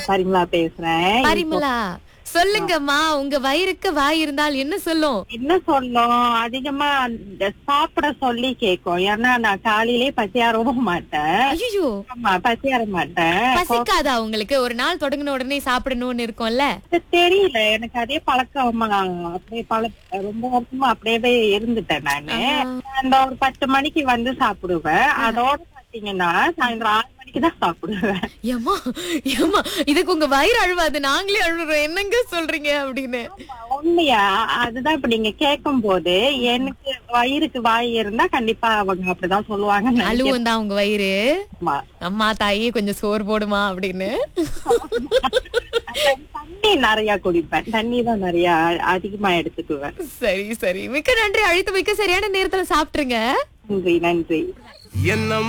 பரிமளா பேசுறேன் பரிமலா சொல்லுங்கம்மா உங்க வயிறுக்கு வாய் இருந்தால் என்ன சொல்லும் என்ன சொல்லும் அதிகமா இந்த சாப்பிட சொல்லி கேக்கும் ஏன்னா நான் காலையிலே பசியாரவும் மாட்டேன் ஐயோ ஆமா பசியார மாட்டேன் பசிக்காதா உங்களுக்கு ஒரு நாள் தொடங்கின உடனே சாப்பிடணும்னு இருக்கும்ல அது தெரியல எனக்கு அதே பழக்கமா அப்படியே பழக்க ரொம்ப வருஷமா அப்படியே இருந்துட்டேன் நானு அந்த ஒரு பத்து மணிக்கு வந்து சாப்பிடுவேன் அதோட பாத்தீங்கன்னா சாயந்தரம் ஆறு மணிக்கு தான் சாப்பிடுவேன் ஏமா ஏமா இதுக்கு உங்க வயிறு அழுவாது நாங்களே அழுறோம் என்னங்க சொல்றீங்க அப்படின்னு உண்மையா அதுதான் இப்ப நீங்க கேட்கும் போது எனக்கு வயிறுக்கு வாய் இருந்தா கண்டிப்பா அவங்க அப்படிதான் சொல்லுவாங்க அழுவும் தான் உங்க வயிறு அம்மா தாயே கொஞ்சம் சோறு போடுமா அப்படின்னு தண்ணி நிறைய குடிப்பேன் தண்ணி தான் நிறைய அதிகமா எடுத்துக்குவேன் சரி சரி மிக்க நன்றி அழைத்து மிக்க சரியான நேரத்துல சாப்பிட்டுருங்க நன்றி நன்றி என்ன